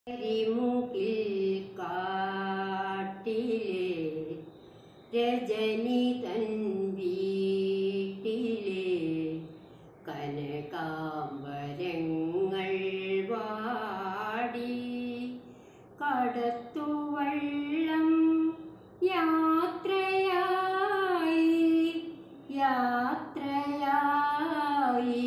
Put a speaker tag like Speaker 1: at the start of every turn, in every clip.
Speaker 1: കരിമുകിൽ കാട്ടിലെ രജനി തൻ വീട്ടിലെ കനകാംബരങ്ങൾ വാടി കടത്തുവള്ളം യാത്രയായി യാത്രയായി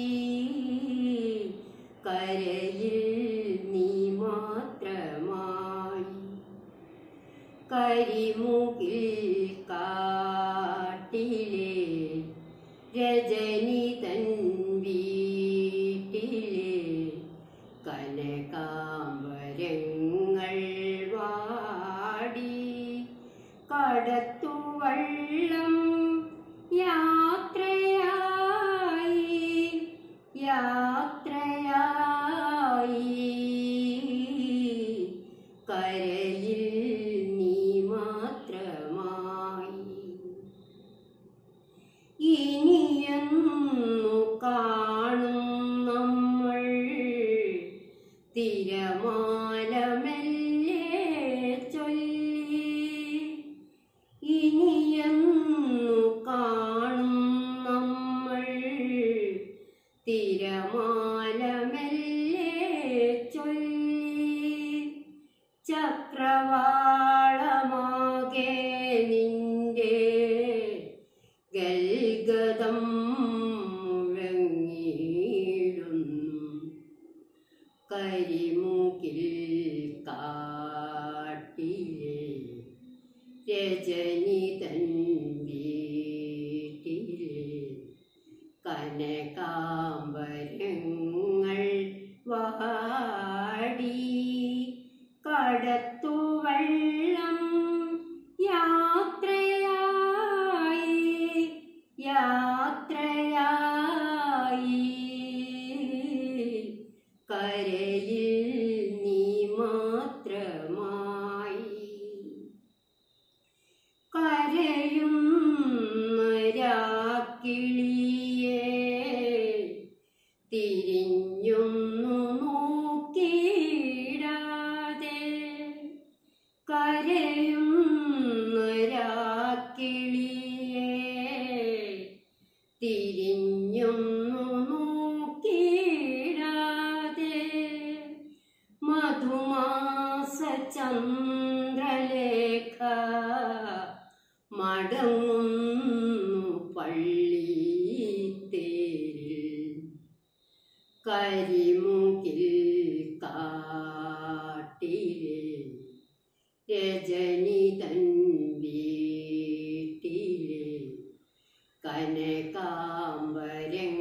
Speaker 1: കരയിൽ നീ മാത്രമായി കരിമുകിൽ കാട്ടിലെ രജനി തൻ വീട്ടിലെ കനകാംബരങ്ങൾ വാടി കടത്തുവള്ളം യാത്രയായി യാത്രയായി കരയിൽ നീ മാത്രമായി ഇനിയെന്നു കാണും നമ്മൾ തിരമാലമെല്ലേ ചൊല്ലി ഇനിയെന്നു കാണും നമ്മൾ തിരമാലമെല്ലേ ചൊല്ലി ചക്രവാളമാകെ നിന്റെ ഗൽഗതം മുഴങ്ങിയിടുന്നു കരിമുകിൽ കാട്ടിലെ രജനി തൻ വീട്ടിലെ കനകാംബരങ്ങൾ വാടി കടത്തുവള്ളം യാത്രയായി യാത്രയായി കരയിൽ നീ മാത്രമായി കരയുന്ന രാക്കിളിയെ തിരിഞ്ഞൊന്നു നോക്കിയിടാതെ കരയുന്ന രാക്കിളിയെ തിരിഞ്ഞൊന്നു നോക്കിയിടാതെ മധുമാസ ചന്ദ്രലേഖ മടങ്ങുന്നു പള്ളി തേരിൽ കരിമുകിൽ കാട്ടിലെ രജനി തൻ വീട്ടിലെ കനകാംബരങ്ങൾ